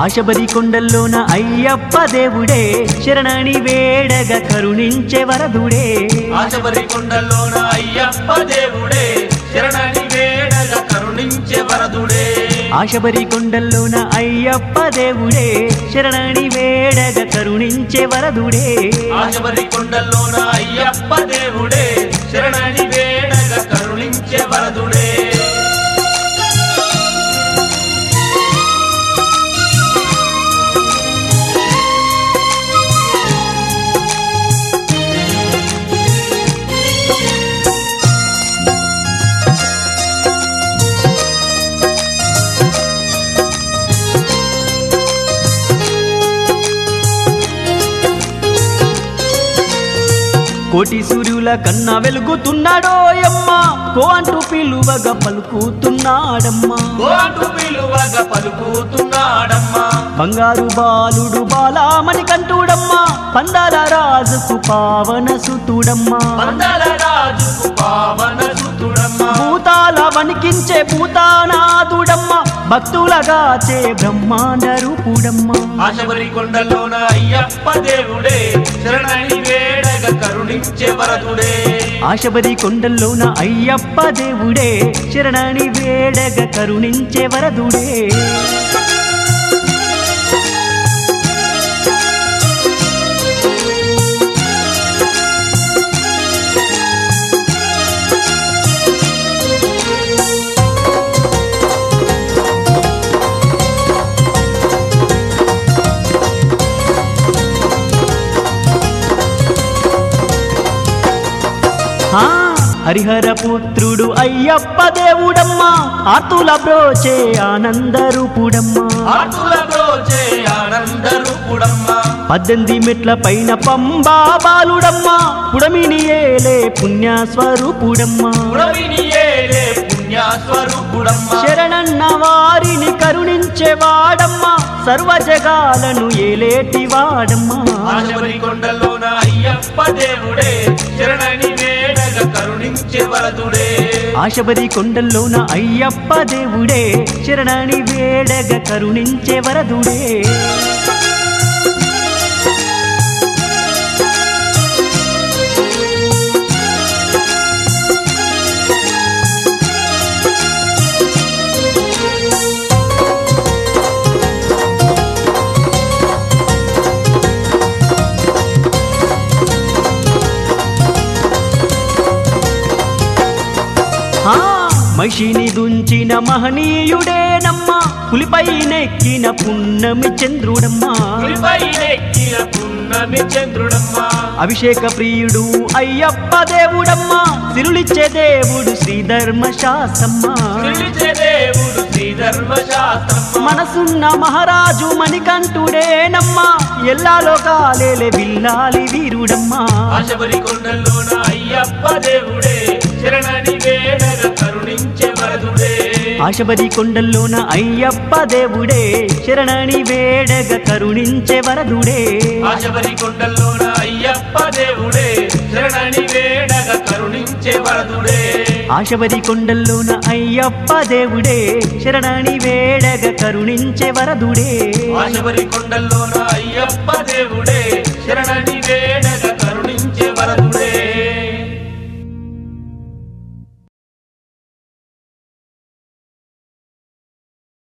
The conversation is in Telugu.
ఆశబరి కొండల్లోన అయ్యప్ప దేవుడే శరణని వేడగ కరుణించే వరదుడే ఆశబరి కొండల్లోన అయ్యప్ప దేవుడే శరణని వేడగ కరుణించే వరదుడే ఆశబరి కొండల్లోన అయ్యప్ప దేవుడే శరణని వేడగ కరుణించే వరదుడే ఆశబరి కొండల్లోన అయ్యప్ప దేవుడే శరణని వేడగ కరుణించే వరదుడే కోటి సూర్యుల కన్నా వెలుగుతున్నాడో యమ్మ కో అంటూ పిలువగా పలుకుతున్నాడమ్మా గోటు పిలువగా పలుకుతున్నాడమ్మా బంగారు బాలుడు బాలామణి కంటూడమ్మా పందాల రాజుకు పావన సుతుడమ్మా పందల రాజుకు పావన సుతుడమ్మా భూతాల వణికించే భూతానాథుడమ్మా భక్తులగాచే బ్రహ్మాండ రూపుడమ్మా ఆశబరి కొండల్లోన అయ్యప్ప దేవుడే శరణని వేడగ కరుణించే వరదుడే ఆశబరి కొండల్లోన అయ్యప్ప దేవుడే శరణని వేడగ కరుణించే వరదుడే ఆ హరిహర పుత్రుడు అయ్యప్ప దేవుడమ్మా ఆతుల బ్రోచే ఆనంద రూపుడమ్మా ఆతుల బ్రోచే ఆనంద రూపుడమ్మా పద్దెనిమిది మెట్ల పైన పంబా బాలుడమ్మా పుడమిని ఏలే పుణ్య స్వరూపుడమ్మా పుడవిని ఏలే పుణ్య స్వరూపుడమ్మా శరణన్న వారిని కరుణించే వాడమ్మా సర్వ జగాలను ఏలేటి వాడమ్మా ఆశబరి కొండల్లోన అయ్యప్ప దేవుడే శరణని వేడగ కరుణించే వరదుడే ఆశబరి కొండల్లోన అయ్యప్ప దేవుడే శరణని వేడగ కరుణించే వరదుడే ఆ మహిషిని దుంచిన మహనీయుడేనమ్మా పులిపై నెక్కిన పున్నమి చంద్రుడమ్మా పులిపై నెక్కిన పున్నమి చంద్రుడమ్మా అభిషేక ప్రియుడు అయ్యప్ప దేవుడమ్మా సిరులిచ్చే దేవుడు శ్రీధర్మ శాస్త్రమ్మా పిలిచే దేవుడు శ్రీ ధర్మశాస్త్రమ్మా మనసున్న మహారాజు మణికంఠుడేనమ్మా ఎల్లా లోకాలేలే విల్లాలి వీరుడమ్మా ఆశబరి కొండల్లోన అయ్యప్ప దేవుడే శరణని వేడగ కరుణించే వరదుడే ఆశబరి కొండల్లోన అయ్యప్ప దేవుడే శరణని వేడగ కరుణించే వరదుడే ఆశబరి కొండల్లోన అయ్యప్ప దేవుడే శరణని వేడగ కరుణించే వరదుడే ఆశబరి కొండల్లోన అయ్యప్ప దేవుడే శరణని వేడగ కరుణించే వరదుడే ఆశబరి కొండల్లోన అయ్యప్ప దేవుడే